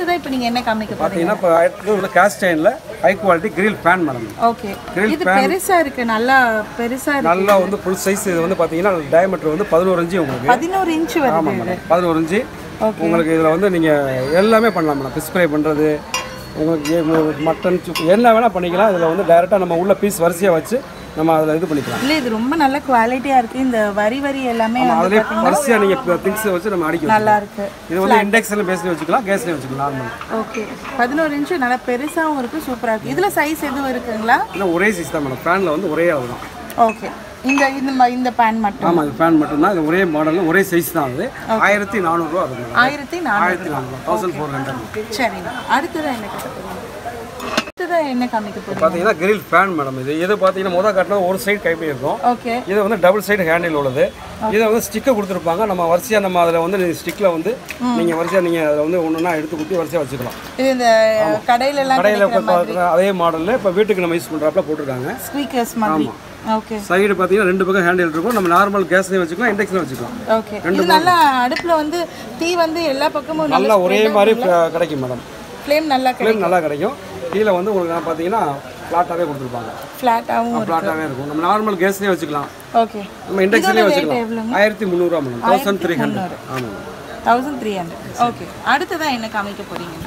அடுத்ததா இப்போ நீங்க என்ன காமிக்க போறீங்க பார்த்தீங்கன்னா இப்போ அடுத்தது வந்து கேஸ்ட் அயனில் high quality grill pan madam okay இது பெருசா இருக்கு நல்லா பெருசா இருக்கு நல்லா வந்து ஃபுல் சைஸ் இது வந்து பார்த்தீங்கன்னா டயமீட்டர் வந்து பதினோரு இன்ச்சு உங்களுக்கு பதினோரு இன்ச் வருது ஆமாம் மேடம் பதினோரு இன்ச்சு உங்களுக்கு இதில் வந்து நீங்கள் எல்லாமே பண்ணலாம் மேடம் ஃபிஷ் ஃப்ரை பண்ணுறது உங்களுக்கு மட்டன் சுக்கு என்ன வேணால் பண்ணிக்கலாம் இதில் வந்து டைரெக்டாக நம்ம உள்ள பீஸ் வரிசையாக வச்சு நம்ம அதில் இது பண்ணிக்கலாம் இல்ல இது ரொம்ப நல்ல குவாலிட்டியா இருக்கு இந்த வரி வரி எல்லாமே வந்து அதிலே வரிசையாக நீங்கள் திங்ஸ் வச்சு நம்ம அடிக்கலாம் நல்லா இருக்கு இது வந்து இண்டெக்ஸில் பேஸ்லேயும் வச்சுக்கலாம் கேஸ்லேயும் வச்சுக்கலாம் நார்மல் ஓகே பதினோரு இன்ச் நல்லா பெருசாவும் இருக்கு சூப்பரா இருக்கு இதுல சைஸ் எதுவும் இருக்குங்களா இல்லை ஒரே சைஸ் தான் மேடம் ஃபேனில் வந்து ஒரே அளவு தான் ஓகே இந்த இந்த ம- இந்த பேன் மட்டும் ஆமாம் இது ஃபேன் மட்டும்தான் இது ஒரே மாடல் ஒரே சைஸ் தான் அது ஆயிரத்தி நானூறுரூவா அது ஆயிரத்தி நானூறு ஆயிரத்தி நானூறு தௌசண்ட் ஃபோர் ஹண்ட்ரட் சரிங்க அடுத்ததான் என்ன காட்ட போறீங்க அடுத்ததான் என்ன காமிக்க போறீங்க பார்த்தீங்கன்னா கிரில் ஃபேன் மேடம் இது இது பார்த்தீங்கன்னா முதல் காட்டினா ஒரு சைடு கைப்பி இருக்கும் ஓகே இது வந்து டபுள் சைடு ஹேண்டில் உள்ளது இதை வந்து ஸ்டிக்கை கொடுத்துருப்பாங்க நம்ம வரிசையாக நம்ம அதில் வந்து ஸ்டிக்கில் வந்து நீங்கள் வரிசையாக நீங்கள் அதில் வந்து ஒன்றுனா எடுத்து குத்தி வரிசையாக வச்சுக்கலாம் இது இந்த கடையில எல்லாம் கடையில் இப்போ பார்க்குற அதே மாடலில் இப்போ வீட்டுக்கு நம்ம யூஸ் பண்ணுறாப்புல போட்டிருக்காங்க ஸ்பீக்கர்ஸ் மாதிரி ஓகே சைடு பார்த்தீங்கன்னா ரெண்டு பக்கம் ஹேண்டில் இருக்கும் நம்ம நார்மல் கேஸ்லேயும் வச்சுக்கலாம் இண்டக்ஷன்லையும் வச்சுக்கலாம் ஓகே இது நல்லா அடுப்புல வந்து தீ வந்து எல்லா பக்கமும் நல்லா ஒரே மாதிரி கிடைக்கும் மேடம் ஃப்ளேம் நல்லா கிடைக்கும் ஃப்ளேம் நல்லா கிடைக்கும் கீழே வந்து உங்களுக்கு பார்த்தீங்கன்னா ஃப்ளாட்டாகவே கொடுத்துருப்பாங்க ஃப்ளாட்டாகவும் ஃப்ளாட்டாகவே இருக்கும் நம்ம நார்மல் கேஸ்லேயே வச்சுக்கலாம் ஓகே நம்ம இண்டக்ஷன்லேயே rate வச்சுக்கலாம் எவ்வளவுங்க? ஆயிரத்தி முந்நூறுரூவா மேடம் தௌசண்ட் த்ரீ ஹண்ட்ரட் ஆமாம் தௌசண்ட் த்ரீ ஹண்ட்ரட் ஓகே அடுத்ததான் என்ன காமிக்க போறீங்கன்னா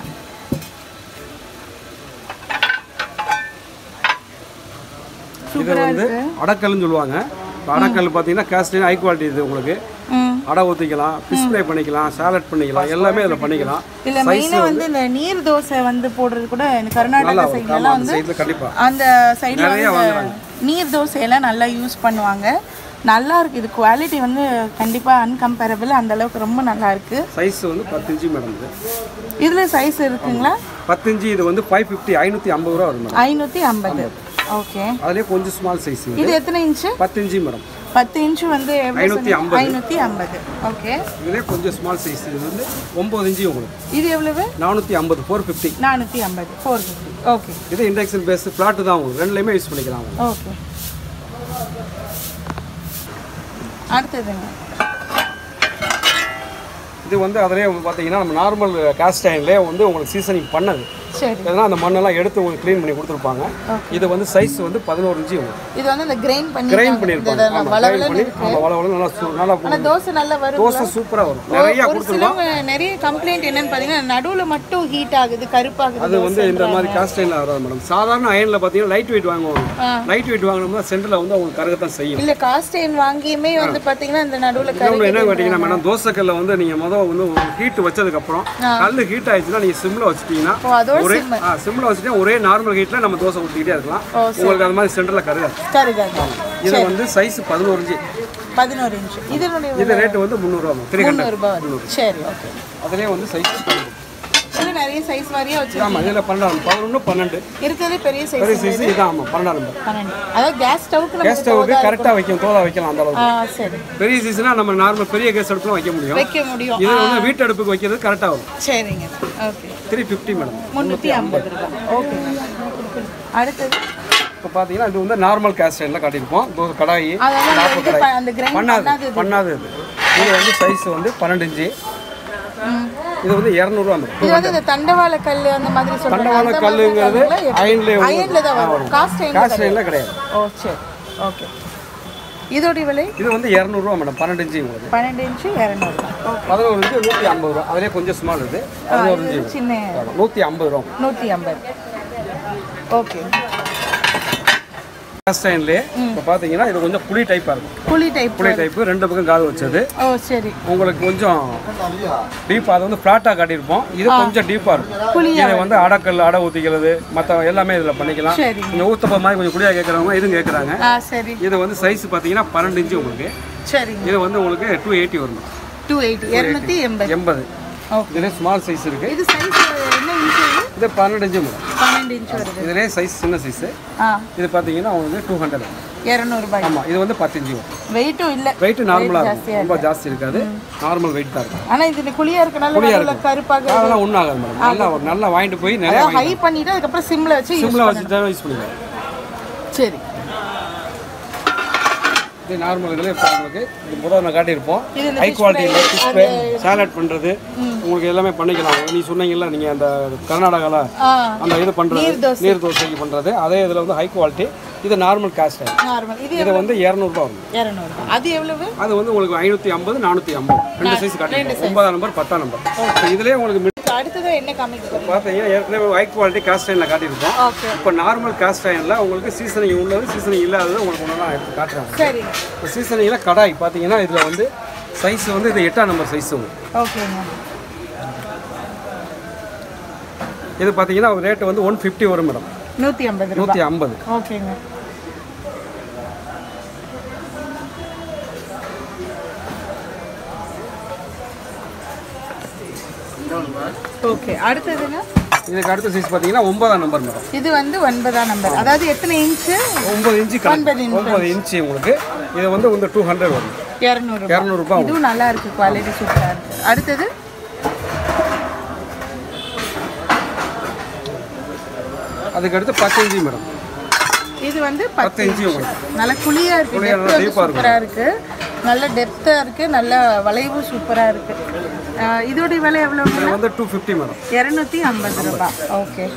இது வந்து அடக்கல்னு சொல்லுவாங்க இப்போ அடக்கல் பார்த்தீங்கன்னா கேஸ்டின் ஹை குவாலிட்டி இது உங்களுக்கு ம் அடை ஊற்றிக்கலாம் ஃபிஷ் ஃப்ரை பண்ணிக்கலாம் சாலட் பண்ணிக்கலாம் எல்லாமே இதில் பண்ணிக்கலாம் இல்ல மெயினா வந்து இந்த நீர் தோசை வந்து போடுறது கூட இந்த கர்நாடகா சைட்ல ஆமாம் எல்லாம் அந்த வந்து சைடில் கண்டிப்பாக அந்த சைடுல வந்து இந்த நீர் தோசையெல்லாம் நல்லா யூஸ் பண்ணுவாங்க நல்லா இருக்கு இது குவாலிட்டி வந்து கண்டிப்பா அன்கம்பேரபிள் அந்த அளவுக்கு ரொம்ப நல்லா இருக்கு சைஸ் வந்து பத்து இன்ச்சு மேடம் இது இதுல சைஸ் இருக்குங்களா பத்து இன்ச்சு இது வந்து ஃபைவ் ஃபிஃப்டி ஐநூற்றி ஐம்பது ரூபா வரும் மேடம் ஐநூத்தி ஐம்பது ஓகே அதுலேயே கொஞ்சம் ஸ்மால் சைஸ் இது இது எத்தனை இன்ச்சு பத்து இன்ச்சு மேடம் பத்து இன்ச்சு வந்து ஐநூத்தி ஐம்பது. ஐநூத்தி ஐம்பது ஓகே இதுலேயே கொஞ்சம் ஸ்மால் சைஸ் இது வந்து ஒம்பது இன்ச்சு உங்களுக்கு இது எவ்வளவு நானூற்றி ஐம்பது ஃபோர் ஃபிஃப்டி நானூத்தி ஐம்பது ஃபோர் ஃபிஃப்டி ஓகே இது இண்டக்ஷன் பேஸ் ஃப்ளாட்டு தான் உங்களுக்கு ரெண்டுலேயுமே யூஸ் பண்ணிக்கலாம் ஓகே அடுத்ததுங்க இது வந்து அதிலே பார்த்தீங்கன்னா நம்ம நார்மல் காஸ்ட் அயன்லேயே வந்து உங்களுக்கு சீசனிங் பண்ணது சரி எதனா அந்த மண்ணெல்லாம் எடுத்து உங்களுக்கு க்ளீன் பண்ணி கொடுத்துருப்பாங்க இது வந்து சைஸ் வந்து பதினோரு இன்ச்சு உங்களுக்கு இது வந்து இந்த கிரைண்ட் பண்ணி கிரைண்ட் பண்ணியிருப்பாங்க ஆமாம் கிரைண்ட் பண்ணி ஆமாம் வள வள நல்லா சு- நல்லா ஆனா தோசை நல்லா வரும் தோசை சூப்பராக வரும் நிறைய ஒரு சிலவங்க நிறைய கம்ப்ளைண்ட் என்னன்னு பாத்தீங்கன்னா நடுவுல மட்டும் ஹீட் ஆகுது கருப்பாகுது அது வந்து இந்த மாதிரி காஸ்ட் அயனில் வராது மேடம் சாதாரண அயனில் பார்த்தீங்கன்னா லைட் வெயிட் வாங்குவாங்க லைட் வெயிட் வாங்கினோம்னா சென்டரில் வந்து அவங்க கருகத்தான் செய்யும் இல்ல காஸ்டைன் வாங்கியுமே வந்து பாத்தீங்கன்னா இந்த நடுவுல கரு இன்னொன்று என்ன கேட்டிங்கன்னா மேடம் தோசைக்கல்ல வந்து நீங்கள் முதல் வந்து ஹீட் வச்சதுக்கப்புறம் கல் ஹீட் ஆயிடுச்சுன்னா நீங்கள் சிம்மில் வச்சுட்டீங்கன்னா ஓ, அதோட ஒரே ஆ சிம்மில் வச்சுட்டா ஒரே நார்மல் ஹீட்டில் நம்ம தோசை ஊற்றிக்கிட்டே இருக்கலாம் உங்களுக்கு அது மாதிரி சென்டரில் கருகாது கருகாது இது வந்து சைஸ் பதினோரு இன்ச்சு பதினோரு இன்ச் இதனுடைய இது ரேட்டு வந்து முந்நூறுவா த்ரீ ஹண்ட்ரட் முந்நூறு ரூபாய் வரும் சரி ஓகே அதுலேயே வந்து சைஸ் இது நிறைய சைஸ் வாரியா வச்சு ஆமாம் இதில் பன்னெண்டாம் பதினொன்று பன்னெண்டு இருக்கிறதே பெரிய சைஸ் பெரிய சைஸ் இதான் ஆமாம் பன்னெண்டாம் நம்பர் பன்னெண்டு அதாவது கேஸ் ஸ்டவ்க்கு கேஸ் நம்ம ஸ்டவுக்கு கரெக்டாக வைக்கும் தோதா வைக்கலாம் அந்த அளவுக்கு ஆ சரி பெரிய சைஸ்னா நம்ம நார்மல் பெரிய கேஸ் அடுப்புலாம் வைக்க முடியும் வைக்க முடியும் இது வந்து வீட்டு அடுப்புக்கு வைக்கிறது கரெக்டாக வரும் சரிங்க ஓகே த்ரீ ஃபிஃப்டி மேடம் முந்நூற்றி ஐம்பது ரூபாய் ஓகே அடுத்தது இப்போ பார்த்தீங்கன்னா இது வந்து நார்மல் கேஸ் ஸ்டைலில் காட்டியிருப்போம் தோசை கடாயி அதாவது அந்த நாற்பது இது கடாய் ப- அந்த கிரைண்ட் பண்ணாது பண்ணாது இது இது வந்து சைஸ் வந்து பன்னெண்டு இன்ச்சு இது வந்து இரநூறுவா மேடம் இது வந்து இந்த தண்டவாள கல் அந்த மாதிரி சொல்றாங்க தண்டவாள அந்த மாதிரி கல்லுங்கிறது கல்லுல எப்படி? அயன்லேயே அயன்ல தான் வரும் காஸ்ட் அயன் கேஸ் ஸ்டைலில் கிடையாது ஓ சரி ஓகே இதோட விலை இது வந்து இரநூறுவா மேடம் பன்னெண்டு இன்ச்சு உங்களுக்கு பன்னெண்டு இன்ச்சு இரநூறுபா ஓகே பதினோரு இன்ச்சு நூற்றி ஐம்பது ரூபா அதிலே கொஞ்சம் ஸ்மால் இது பதினோரு இது இன்ச்சு சின்ன நூற்றி ஐம்பது ரூபா நூற்றி ஐம்பது ஓகே கேஸ் ஸ்டைன்லேயே இப்போ பார்த்தீங்கன்னா இது கொஞ்சம் புளி டைப்பாக இருக்கும் புளி டைப் புளி டைப்பு ரெண்டு பக்கம் காது வச்சது ஓ சரி உங்களுக்கு கொஞ்சம் டீப்பாக அது வந்து ஃப்ளாட்டாக காட்டியிருப்போம் இது கொஞ்சம் டீப்பாக இருக்கும் புளியா இதை வந்து அடக்கல் அடை ஊற்றிக்கிறது மற்ற எல்லாமே இதில் பண்ணிக்கலாம் சரி கொஞ்சம் ஊத்தப்ப மாதிரி கொஞ்சம் குடியாக கேட்குறவங்க இதுவும் கேட்குறாங்க ஆ சரி இது வந்து சைஸ் பார்த்தீங்கன்னா பன்னெண்டு இன்ச்சு உங்களுக்கு சரிங்க இது வந்து உங்களுக்கு டூ எயிட்டி வரும் டூ எயிட்டி இரநூத்தி எண்பது எண்பது ஓகே இதுலேயே ஸ்மால் சைஸ் இருக்குது இது சைஸ் என்ன இன்ச் இது இது பன்னெண்டு இன்ச்சு மேடம் பன்னெண்டு இன்ச் வருது இதுலேயே சைஸ் சின்ன சைஸு ஆ இது பார்த்தீங்கன்னா உங்களுக்கு டூ ஹண்ட்ரட் இரநூறுபாய் ஆமாம் இது வந்து பத்து இன்ச்சு வரும் வெயிட்டும் இல்லை வெயிட் நார்மலாக இருக்கும் ரொம்ப ஜாஸ்தி இருக்காது நார்மல் வெயிட் தான் இருக்கும் ஆனா இது குழியா இருக்கனால நடுவுல கருப்பாக அதெல்லாம் ஒன்றும் ஆகாது மேடம் நல்லா ஒரு நல்லா வாங்கிட்டு போய் நிறைய அதாவது ஹை பண்ணிட்டு அதுக்கப்புறம் சிம்ல வச்சு use சிம்மில் வச்சு தான் யூஸ் பண்ணிக்கலாம் சரி இது நார்மல் இதில் இப்போ உங்களுக்கு இது முதல்ல நான் காட்டியிருப்போம் இது இந்த ஹை fish குவாலிட்டியில் fry, ஃபிஷ் ஃப்ரை சாலட் பண்ணுறது உங்களுக்கு எல்லாமே பண்ணிக்கலாம் நீ சொன்னீங்கல்ல நீங்கள் அந்த கர்நாடகாவில் ஆ அந்த இது பண்ணுறது நீர் தோசை. நீர் தோசைக்கு பண்ணுறது அதே இதில் வந்து ஹை குவாலிட்டி இது நார்மல் காஸ்ட் நார்மல் இது இது வந்து இரநூறுபா வரும் இரநூறு அது எவ்வளவு அது வந்து உங்களுக்கு ஐநூற்றி ஐம்பது நானூற்றி ஐம்பது ரெண்டு சைஸ் காட்டியிருக்கோம் ஒன்பதாம் நம்பர் பத்தாம் நம்பர் இப்போ இதுலேயே உங்களுக்கு mid- அடுத்தது என்ன காமிக்க பார்த்தீங்கன்னா ஏற்கனவே ஹை குவாலிட்டி காஸ்ட் அயனில் காட்டியிருக்கோம் ஓகே இப்போ நார்மல் காஸ்ட் அயனில் உங்களுக்கு சீசனிங் உள்ளது சீசனிங் இல்லாதது உங்களுக்கு ஒன்று தான் எடுத்து காட்டுறாங்க சரிங்க இப்போ சீசனிங்கில் கடாய் பார்த்தீங்கன்னா இதில் வந்து சைஸ் வந்து இது எட்டாம் நம்பர் சைஸ் ஓகேங்க இது பார்த்தீங்கன்னா ரேட்டு வந்து ஒன் ஃபிஃப்டி வரும் மேடம் நூற்றி ஐம்பது ரூபாய் நூற்றி ஐம்பது ஓகேங்க ஓகே அடுத்ததுங்க இதுக்கு அடுத்த சைஸ் பார்த்தீங்கன்னா ஒன்பதாம் நம்பர் மேடம் இது வந்து ஒன்பதாம் நம்பர் அதாவது எத்தனை இன்ச்சு ஒன்பது இன்ச்சு ஒன்பது கணக்கு inch. ஒன்பது இன்ச்சு உங்களுக்கு இது வந்து வந்து டூ ஹண்ட்ரட் வரும் இரநூறு இரநூறுபா வரும் இதுவும் நல்லா இருக்கு குவாலிட்டி சூப்பராக இருக்கு அடுத்தது அதுக்கு அடுத்து பத்து இன்ச்சு மேடம் இது வந்து பத்து பத்து இன்ச்சு உங்களுக்கு நல்ல குழியா இருக்கு குழியா டெப்த் நல்லா வந்து deep ஆ இருக்கும். சூப்பரா இருக்கு நல்ல டெப்த்தா இருக்கு நல்ல வளைவு சூப்பரா இருக்கு ஆஹ் இதோடைய விலை எவ்வளவு இது வந்து டூ ஃபிஃப்டி மேடம் இரநூத்தி ஐம்பது ரூபாய் ஓகே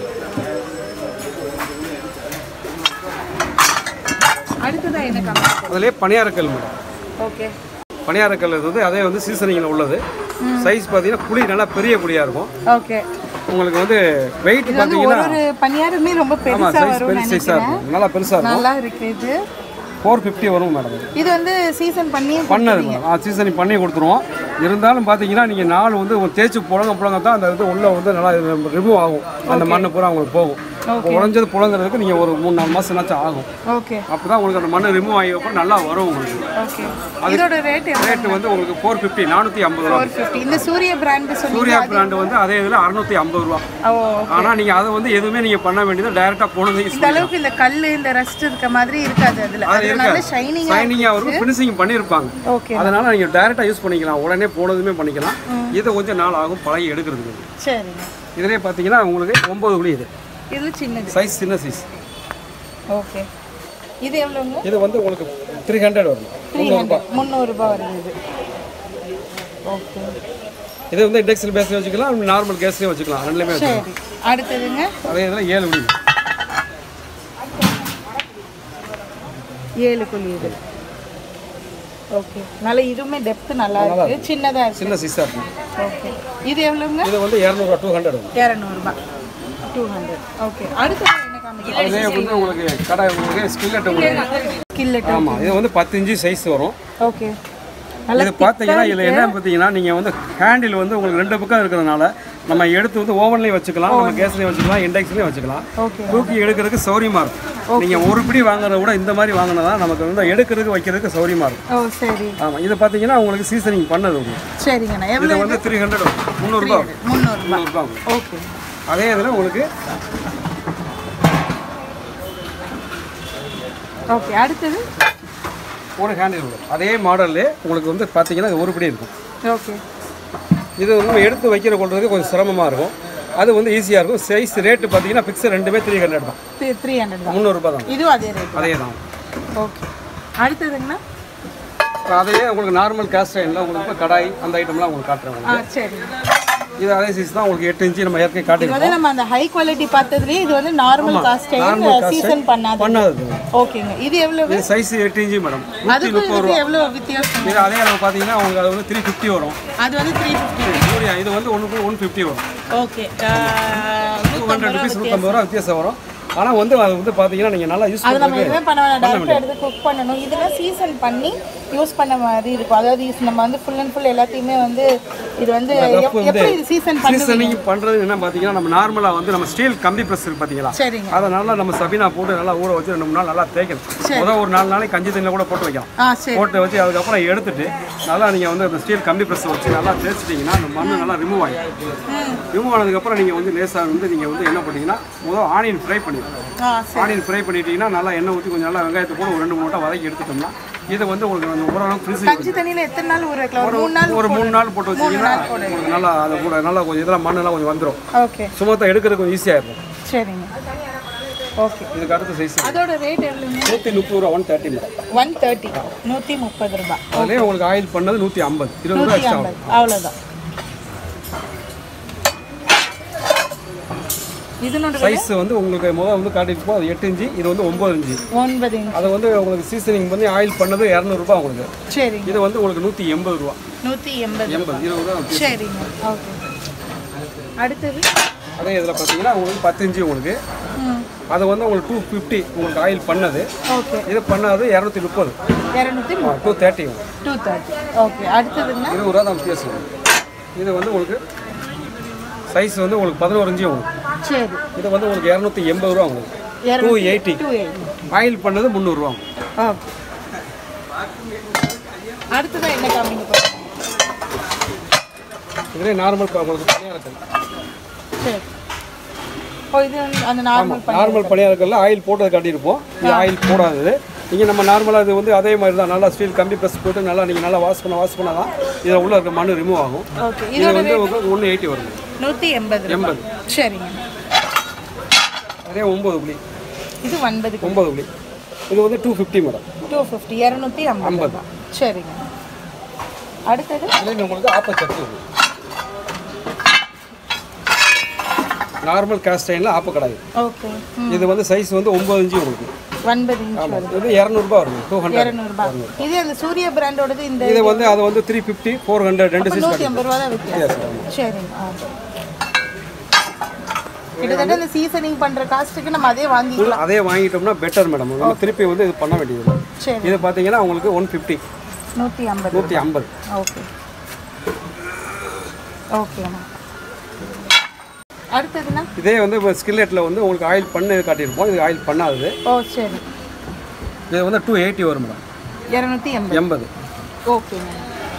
அடுத்ததா என்ன கம்மி அதுலேயே பனியாரக்கல் மேடம் ஓகே பனியாரக்கல் இது வந்து அதே வந்து சீசனிங்கில் உள்ளது சைஸ் பார்த்தீங்கன்னா குழி நல்லா பெரிய குழியாக இருக்கும் ஓகே உங்களுக்கு வந்து வெயிட் இது வந்து ஒரு பார்த்தீங்கன்னா ஒரு பனியாருமே ரொம்ப ஆமாம் பெருசா சைஸ் வரும்னு பெரிய சைஸாக நினைக்கிறேன் இருக்கும் நல்லா பெருசாக இருக்கும் நல்லா இருக்கு இது ஃபோர் ஃபிஃப்டி வரும் மேடம் இது. இது வந்து சீசன் பண்ணி பண்ணது மேடம் ஆ சீசனிங் பண்ணி கொடுத்துருவோம் இருந்தாலும் பார்த்தீங்கன்னா நீங்கள் நாள் வந்து ஒரு தேய்ச்சி புழங்க புழங்க தான் அந்த இது உள்ளே வந்து நல்லா ரிமூவ் ஆகும் அந்த மண்ணு பூரா உங்களுக்கு போகும் உடஞ்சது புழங்குறதுக்கு நீங்கள் ஒரு மூணு நாலு மாதம்னாச்சும் ஆகும் ஓகே அப்போ தான் உங்களுக்கு அந்த மண்ணு ரிமூவ் ஆகி அப்புறம் நல்லா வரும் உங்களுக்கு ஓகே இதோட ரேட் எவ்வளோ ரேட்டு வந்து உங்களுக்கு ஃபோர் ஃபிஃப்டி நானூற்றி ஐம்பது ரூபா ஃபோர் ஃபிஃப்டி இந்த சூரிய பிராண்ட் சொல்லி சூர்யா பிராண்டு வந்து அதே இதில் அறுநூற்றி ஐம்பது ரூபா ஓ ஆனால் நீங்கள் அதை வந்து எதுவுமே நீங்கள் பண்ண வேண்டியது டைரெக்டாக போனது யூஸ் இந்த அளவுக்கு இந்த கல் இந்த ரஸ்ட் இருக்க மாதிரி இருக்காது அதுல அது அது நல்ல இருக்காது ஷைனிங்கா ஷைனிங்காக இருக்கும் ஃபினிஷிங் பண்ணியிருப்பாங்க ஓகே அதனால நீங்கள் டைரெக்டாக யூஸ் பண்ணிக்கலாம் உடனே போனதுமே பண்ணிக்கலாம் இது கொஞ்சம் நாள் ஆகும் பழகி எடுக்கிறதுக்கு சரிங்க இதிலே பார்த்தீங்கன்னா உங்களுக்கு ஒம்பது குழி இது இது சின்னது சைஸ் சின்ன சைஸ் ஓகே இது எவ்வளோங்க இது வந்து உங்களுக்கு த்ரீ ஹண்ட்ரட் வரும் த்ரீ ஹண்ட்ரட் முந்நூறுரூபா வருது இது ஓகே இது வந்து இண்டக்ஷன் பேஸ்லேயும் வச்சுக்கலாம் நார்மல் கேஸ்லேயும் வச்சுக்கலாம் ரெண்டுலேயுமே வச்சுக்கலாம் சரி அடுத்ததுங்க அதே இதில் ஏழு குழி ஏழு குழி இது ஓகே நல்ல இதுவுமே டெப்த் நல்லா இருக்கு சின்னதா இருக்கு சின்ன சைஸாக இருக்கும் ஓகே இது எவ்வளோங்க இது வந்து இரநூறுவா டூ ஹண்ட்ரட் வரும் இரநூறுபா டூ ஹண்ட்ரட் ஓகே அடுத்தது என்ன காமிக்கிறேன் அதுலேயே வந்து உங்களுக்கு கடை உங்களுக்கு ஸ்கில்லெட் உங்களுக்கு கில்லட் ஆமாம் இது வந்து பத்து இன்ச்சு சைஸ் வரும் ஓகே நல்ல இது பார்த்தீங்கன்னா இதில் என்ன பார்த்தீங்கன்னா நீங்கள் வந்து ஹேண்டில் வந்து உங்களுக்கு ரெண்டு பக்கம் இருக்கிறதுனால நம்ம எடுத்து வந்து ஓவன்லேயும் வச்சுக்கலாம் நம்ம கேஸ்லேயும் வச்சுக்கலாம் இண்டக்ஷன்லேயும் வச்சுக்கலாம் ஓகே தூக்கி எடுக்கிறதுக்கு சௌரியமாக இருக்கும் நீங்கள் ஒரு பிடி வாங்குறத விட இந்த மாதிரி வாங்கினா தான் நமக்கு வந்து எடுக்கிறதுக்கு வைக்கிறதுக்கு சௌரியமாக இருக்கும் ஓ சரி ஆமாம் இது பார்த்தீங்கன்னா உங்களுக்கு சீசனிங் பண்ணது உங்களுக்கு சரிங்கண்ணா எவ்வளோ இது வந்து த்ரீ ஹண்ட்ரட் முந்நூறுரூபா வரும் முந்நூறுபா முந்நூறுரூபா வரும் ஓகே அதே இதில் உங்களுக்கு ஓகே அடுத்தது ஒரு ஹேண்டில் வரும் அதே மாடல்லே உங்களுக்கு வந்து பார்த்தீங்கன்னா இது ஒரு பிடி இருக்கும் ஓகே இது வந்து நம்ம எடுத்து வைக்கிற கொள்றதுக்கு கொஞ்சம் சிரமமாக இருக்கும் அது வந்து ஈஸியாக இருக்கும் சைஸ் ரேட்டு பார்த்தீங்கன்னா பிக்சர் ரெண்டுமே த்ரீ ஹண்ட்ரட் தான் த்ரீ த்ரீ ஹண்ட்ரட் தான் முந்நூறுரூபா தான் இதுவும் அதே ரேட் அதே தான் ஓகே அடுத்ததுங்கண்ணா இப்போ அதையே உங்களுக்கு நார்மல் கேஸ்ட் இல்லை உங்களுக்கு இப்போ கடாய் அந்த ஐட்டம்லாம் உங்களுக்கு காட்டுறேன் ஆ உங்களுக்கு சரி இது அதே சைஸ் தான் உங்களுக்கு எட்டு இன்ச்சு நம்ம ஏற்கனவே இது காட்டிருக்கோம் வந்து நம்ம அந்த ஹை குவாலிட்டி பார்த்ததுலயே இது வந்து normal cast normal cast season பண்ணாது பண்ணாது ஓகேங்க இது எவ்வளவு இது சைஸ் எட்டு இன்ச்சு மேடம் நூற்றி அதுக்கும் முப்பது இதுக்கு எவ்வளவு வித்தியாசம் இது அதே அளவு பார்த்தீங்கன்னா உங்களுக்கு அது வந்து த்ரீ ஃபிஃப்டி வரும் அது வந்து த்ரீ ஃபிஃப்டி சூர்யா இது வந்து ஒன்றுக்கு ஒன் ஃபிஃப்டி வரும் ஓகே டூ ஹண்ட்ரட் ருபீஸ் நூற்றம்பது ரூபா வித்தியாசம் வரும் ஆனால் வந்து அது வந்து பார்த்தீங்கன்னா நீங்கள் நல்லா யூஸ் அது நம்ம பண்ணுறது எதுவுமே பண்ண வேணாம் டேரக்டாக எடுத்து குக் பண்ணணும் இதெல்லாம் சீசன் பண்ணி யூஸ் பண்ண மாதிரி இருக்கும் அதாவது இது நம்ம வந்து ஃபுல் அண்ட் ஃபுல் எல்லாத்தையுமே வந்து இது வந்து எப்- எப்படி இது சீசன் பண்ணுவீங்க சீசனிங் பண்ணுறது என்ன பார்த்தீங்கன்னா நம்ம நார்மலாக வந்து நம்ம ஸ்டீல் கம்பி ப்ரெஸ் இருக்கு பார்த்தீங்களா சரிங்க அதை நல்லா நம்ம சபினா போட்டு நல்லா ஊற வச்சு ரெண்டு மூணு நாள் நல்லா தேய்க்கணும் முதல் ஒரு நாலு நாளைக்கு கஞ்சி தண்ணியில் கூட போட்டு வைக்கலாம் ஆ சரி போட்டு வச்சு அதுக்கப்புறம் எடுத்துட்டு நல்லா நீங்கள் வந்து அந்த ஸ்டீல் கம்பி ப்ரெஸ் வச்சு நல்லா தேய்ச்சிட்டிங்கன்னா அந்த மண்ணு நல்லா ரிமூவ் ஆகிடும் ரிமூவ் ஆனதுக்கப்புறம் நீங்கள் வந்து லேசாக வந்து நீங்கள் வந்து என்ன பண்ணீங்கன்னா முதல் ஆனியன் ஃப்ரை பண்ணிடணும் ஆ சரி ஆனியன் ஃப்ரை பண்ணிட்டீங்கன்னா நல்லா எண்ணெய் ஊற்றி கொஞ்சம் நல்லா வெங்காயத்தை கூட ஒரு ரெண்டு மூணு மூட்டை வதக்கி எடுத்துட்டோம்னா இது வந்து உங்களுக்கு அந்த ஓரளவுக்கு ஃப்ரிட்ஜில் கஞ்சி தண்ணியில எத்தனை நாள் ஊற வைக்கலாம் ஒரு மூணு நாள் ஒரு மூணு நாள் போட்டு வச்சீங்கன்னா உங்களுக்கு நல்லா அது கூட நல்லா கொஞ்சம் இதெல்லாம் மண்ணெல்லாம் கொஞ்சம் வந்துடும் ஓகே சுமத்தை எடுக்கிறது கொஞ்சம் ஈஸியாக இருக்கும் சரிங்க ஓகே இதுக்கு அடுத்த சைஸ் அதோட ரேட் எவ்வளோங்க நூற்றி முப்பது ரூபா one thirty madam one thirty நூற்றி முப்பது ரூபாய் அதுலேயே உங்களுக்கு ஆயில் பண்ணது நூற்றி ஐம்பது இருபது ரூபா நூற்றி எக்ஸ்ட்ரா ஐம்பது அவ்வளோதான் இதனோட விலை சைஸ் வந்து உங்களுக்கு முதல்ல வந்து காட்டியிருப்போம் அது எட்டு இன்ச்சு இது வந்து ஒம்பது இன்ச்சு ஒன்பது இன்ச் அது வந்து உங்களுக்கு சீசனிங் பண்ணி ஆயில் பண்ணது இரநூறுபா உங்களுக்கு சரிங்க இது வந்து உங்களுக்கு நூற்றி எண்பது ரூபா நூற்றி எண்பது எண்பது இருபது ரூபா சரிங்க ஓகே அடுத்தது அதே இதில் பார்த்தீங்கன்னா உங்களுக்கு பத்து இன்ச்சு உங்களுக்கு ம் அது வந்து உங்களுக்கு டூ ஃபிஃப்டி உங்களுக்கு ஆயில் பண்ணது ஓகே இது பண்ணது இரநூத்தி முப்பது இரநூத்தி two thirty two thirty okay அடுத்ததுன்னா இருபது ரூபா தான் வித்தியாசம் இது வந்து உங்களுக்கு சைஸ் வந்து உங்களுக்கு பதினோரு இன்ச்சு உங்களுக்கு சரி இது வந்து உங்களுக்கு இரநூத்தி எண்பது ரூபா உங்களுக்கு டூ இரநூத்தி எயிட்டி டூ எயிட்டி ஆயில் பண்ணது முந்நூறுரூவா ஓகே அடுத்ததான் என்ன காமிங்க பாருங்க இதுலேயே நார்மல் உங்களுக்கு பணியாரக்கல் சரி ஓ இது வந்து அந்த நார்மல் பண்ணி நார்மல் பணியாரக்கல்ல ஆயில் போட்டது காட்டியிருப்போம் இது ஆயில் போடாதது நீங்கள் நம்ம நார்மலாக இது வந்து அதே மாதிரி தான் நல்லா ஸ்டீல் கம்பி ப்ரெஸ் போட்டு நல்லா நீங்கள் நல்லா வாஷ் பண்ண வாஷ் பண்ணால் தான் இதில் உள்ள இருக்க மண் ரிமூவ் ஆகும் ஓகே இது இதோட வந்து உங்களுக்கு ஒன்று எயிட்டி வருது நூற்றி எண்பது ரூபாய். எண்பது சரிங்க அதே ஒம்பது புள்ளி இது ஒன்பது ஒம்பது புள்ளி இது வந்து two fifty madam two fifty இரநூத்தி ஐம்பது ரூபாய். சரிங்க அடுத்தது இதில் உங்களுக்கு ஆப்பச்சட்டி வருது நார்மல் கேஸ்ட் ஐனில் ஆப்பக்கடாய் ஓகே இது வந்து சைஸ் வந்து ஒம்பது இன்ச்சு உங்களுக்கு ஒன்பது இன்ச் வருது இது வந்து இரநூறுபா வருது டூ ஹண்ட்ரட் இரநூறுபா இது அந்த சூர்யா பிராண்டோடது இந்த இது வந்து அது வந்து த்ரீ ஃபிஃப்டி ஃபோர் ஹண்ட்ரட் ரெண்டு சைஸ் நூற்றி ஐம்பது ரூபா தான் வித்தியாசம் சரிங்க ஓகே கிட்டத்தட்ட இந்த சீசனிங் பண்ற காஸ்ட்டுக்கு நம்ம அதே வாங்கிக்கலாம் அதே வாங்கிட்டோம்னா பெட்டர் மேடம் நம்ம திருப்பி வந்து இது பண்ண வேண்டியது இல்லை. சரி இது பார்த்தீங்கன்னா உங்களுக்கு ஒன் ஃபிஃப்டி நூற்றி ஐம்பது நூற்றி ஐம்பது ஓகே ஓகேண்ணா அடுத்ததுண்ணா இதே வந்து இப்போ ஸ்கில்லெட்டில் வந்து உங்களுக்கு ஆயில் பண்ணு காட்டியிருப்போம் இது ஆயில் பண்ணாதது ஓ சரி இது வந்து டூ எயிட்டி வரும் மேடம் இரநூத்தி எண்பது எண்பது ஓகேண்ணா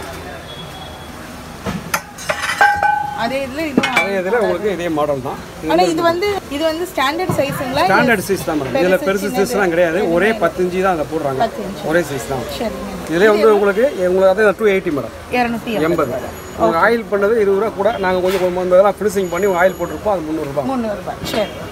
அதே இதில் இதுவும் அதே இதில் உங்களுக்கு இதே மாடல் தான் இது ஆனால் இது வந்து இது வந்து ஸ்டாண்டர்ட் சைஸுங்களா ஸ்டாண்டர்ட் சைஸ் தான் மேடம் இதில் பெருசு சைஸ்லாம் கிடையாது ஒரே பத்து இன்ச்சு தான் அதை போடுறாங்க பத்து இன்ச் ஒரே சைஸ் தான் சரிங்க இதிலே வந்து உங்களுக்கு உங்களுக்கு அதே டூ எயிட்டி மேடம் இரநூத்தி எண்பது உங்களுக்கு ஆயில் பண்ணது இருபது ரூபா கூட நாங்கள் கொஞ்சம் கொஞ்சம் இதெல்லாம் ஃபினிஷிங் பண்ணி ஆயில் போட்டிருப்போம் அது முந்நூறுரூபா முந்நூறுபா சரி